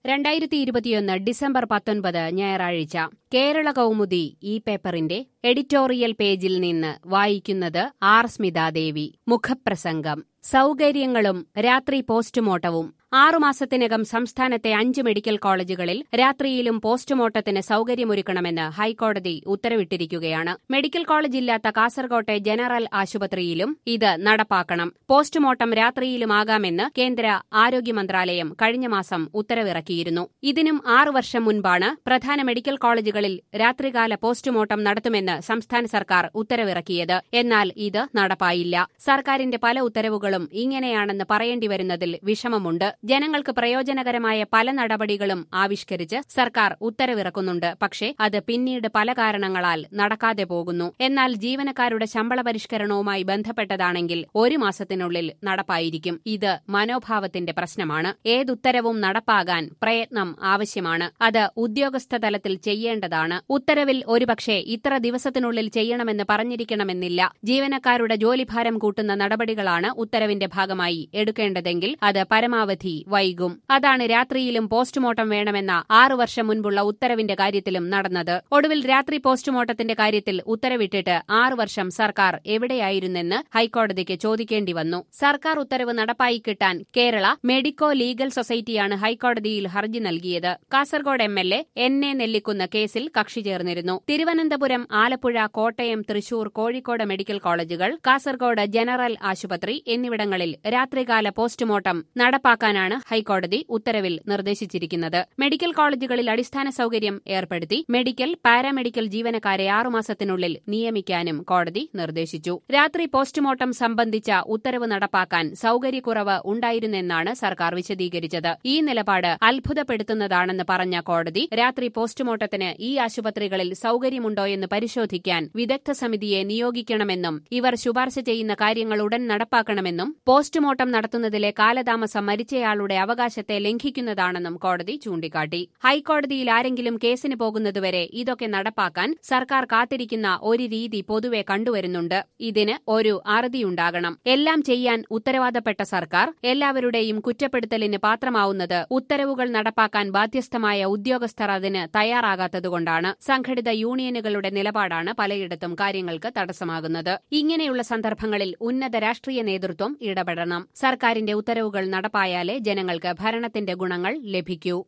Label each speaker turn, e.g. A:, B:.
A: രണ്ടായിരത്തി ഇരുപത്തിയൊന്ന് ഡിസംബർ പത്തൊൻപത് ഞായറാഴ്ച കേരള കൗമുദി ഈ പേപ്പറിന്റെ എഡിറ്റോറിയൽ പേജിൽ നിന്ന് വായിക്കുന്നത് ആർ സ്മിതാദേവി മുഖപ്രസംഗം സൗകര്യങ്ങളും രാത്രി പോസ്റ്റ്മോർട്ടവും ആറുമാസത്തിനകം സംസ്ഥാനത്തെ അഞ്ച് മെഡിക്കൽ കോളേജുകളിൽ രാത്രിയിലും പോസ്റ്റ്മോർട്ടത്തിന് സൗകര്യമൊരുക്കണമെന്ന് ഹൈക്കോടതി ഉത്തരവിട്ടിരിക്കുകയാണ് മെഡിക്കൽ കോളേജ് ഇല്ലാത്ത കാസർകോട്ടെ ജനറൽ ആശുപത്രിയിലും ഇത് നടപ്പാക്കണം പോസ്റ്റ്മോർട്ടം രാത്രിയിലുമാകാമെന്ന് കേന്ദ്ര ആരോഗ്യ മന്ത്രാലയം കഴിഞ്ഞ മാസം ഉത്തരവിറക്കിയിരുന്നു ഇതിനും ആറു വർഷം മുൻപാണ് പ്രധാന മെഡിക്കൽ കോളേജുകളിൽ രാത്രികാല പോസ്റ്റ്മോർട്ടം നടത്തുമെന്ന് സംസ്ഥാന സർക്കാർ ഉത്തരവിറക്കിയത് എന്നാൽ ഇത് നടപ്പായില്ല സർക്കാരിന്റെ പല ഉത്തരവുകളും ഇങ്ങനെയാണെന്ന് പറയേണ്ടി വരുന്നതിൽ വിഷമമുണ്ട് ജനങ്ങൾക്ക് പ്രയോജനകരമായ പല നടപടികളും ആവിഷ്കരിച്ച് സർക്കാർ ഉത്തരവിറക്കുന്നുണ്ട് പക്ഷേ അത് പിന്നീട് പല കാരണങ്ങളാൽ നടക്കാതെ പോകുന്നു എന്നാൽ ജീവനക്കാരുടെ ശമ്പള പരിഷ്കരണവുമായി ബന്ധപ്പെട്ടതാണെങ്കിൽ ഒരു മാസത്തിനുള്ളിൽ നടപ്പായിരിക്കും ഇത് മനോഭാവത്തിന്റെ പ്രശ്നമാണ് ഏതുത്തരവും നടപ്പാകാൻ പ്രയത്നം ആവശ്യമാണ് അത് ഉദ്യോഗസ്ഥ തലത്തിൽ ചെയ്യേണ്ടതാണ് ഉത്തരവിൽ ഒരുപക്ഷെ ഇത്ര ദിവസത്തിനുള്ളിൽ ചെയ്യണമെന്ന് പറഞ്ഞിരിക്കണമെന്നില്ല ജീവനക്കാരുടെ ജോലിഭാരം കൂട്ടുന്ന നടപടികളാണ് ഉത്തരവിന്റെ ഭാഗമായി എടുക്കേണ്ടതെങ്കിൽ അത് പരമാവധി വൈകും അതാണ് രാത്രിയിലും പോസ്റ്റ്മോർട്ടം വേണമെന്ന ആറു വർഷം മുൻപുള്ള ഉത്തരവിന്റെ കാര്യത്തിലും നടന്നത് ഒടുവിൽ രാത്രി പോസ്റ്റ്മോർട്ടത്തിന്റെ കാര്യത്തിൽ ഉത്തരവിട്ടിട്ട് ആറു വർഷം സർക്കാർ എവിടെയായിരുന്നെന്ന് ഹൈക്കോടതിക്ക് ചോദിക്കേണ്ടി വന്നു സർക്കാർ ഉത്തരവ് നടപ്പായി കിട്ടാൻ കേരള മെഡിക്കോ ലീഗൽ സൊസൈറ്റിയാണ് ഹൈക്കോടതിയിൽ ഹർജി നൽകിയത് Kasaragod M L A N A Nellikunnu കേസിൽ കക്ഷി ചേർന്നിരുന്നു തിരുവനന്തപുരം ആലപ്പുഴ കോട്ടയം തൃശൂർ കോഴിക്കോട് മെഡിക്കൽ കോളേജുകൾ കാസർഗോഡ് ജനറൽ ആശുപത്രി എന്നിവിടങ്ങളിൽ രാത്രികാല പോസ്റ്റ്മോർട്ടം നടപ്പാക്കാനാണ് ഹൈക്കോടതി ഉത്തരവിൽ നിർദ്ദേശിച്ചിരിക്കുന്നത് മെഡിക്കൽ കോളേജുകളിൽ അടിസ്ഥാന സൗകര്യം ഏർപ്പെടുത്തി മെഡിക്കൽ പാരാമെഡിക്കൽ ജീവനക്കാരെ ആറുമാസത്തിനുള്ളിൽ നിയമിക്കാനും കോടതി നിർദ്ദേശിച്ചു രാത്രി പോസ്റ്റ്മോർട്ടം സംബന്ധിച്ച ഉത്തരവ് നടപ്പാക്കാൻ സൗകര്യക്കുറവ് ഉണ്ടായിരുന്നെന്നാണ് സർക്കാർ വിശദീകരിച്ചത് ഈ നിലപാട് അത്ഭുതപ്പെടുത്തുന്നതാണെന്ന് പറഞ്ഞ കോടതി രാത്രി പോസ്റ്റ്മോർട്ടത്തിന് ഈ ആശുപത്രികളിൽ സൗകര്യമുണ്ടോയെന്ന് പരിശോധിക്കാൻ വിദഗ്ധ സമിതിയെ നിയോഗിക്കണമെന്നും ഇവർ ശുപാർശ ചെയ്യുന്ന കാര്യങ്ങൾ ഉടൻ നടപ്പാക്കണമെന്നും പോസ്റ്റ്മോർട്ടം നടത്തുന്നതിലെ കാലതാമസം മരിച്ചയാളുടെ അവകാശത്തെ ലംഘിക്കുന്നതാണെന്നും കോടതി ചൂണ്ടിക്കാട്ടി ഹൈക്കോടതിയിൽ ആരെങ്കിലും കേസിന് പോകുന്നതുവരെ ഇതൊക്കെ നടപ്പാക്കാൻ സർക്കാർ കാത്തിരിക്കുന്ന ഒരു രീതി പൊതുവെ കണ്ടുവരുന്നുണ്ട് ഇതിന് ഒരു അറുതിയുണ്ടാകണം എല്ലാം ചെയ്യാൻ ഉത്തരവാദപ്പെട്ട സർക്കാർ എല്ലാവരുടെയും കുറ്റപ്പെടുത്തലിന് പാത്രമാവുന്നത് ഉത്തരവുകൾ നടപ്പാക്കാൻ ബാധ്യസ്ഥമായ ഉദ്യോഗസ്ഥർ അതിന് തയ്യാറാകാത്തതുകൊണ്ടാണ് സംഘടിത യൂണിയനുകളുടെ നിലപാടാണ് പലയിടത്തും കാര്യങ്ങൾക്ക് തടസ്സമാകുന്നത് ഇങ്ങനെയുള്ള സന്ദർഭങ്ങളിൽ ഉന്നത രാഷ്ട്രീയ നേതൃത്വം ഇടപെടണം സർക്കാരിന്റെ ഉത്തരവുകൾ നടപ്പായാലേ ജനങ്ങൾക്ക് ഭരണത്തിന്റെ ഗുണങ്ങൾ ലഭിക്കൂ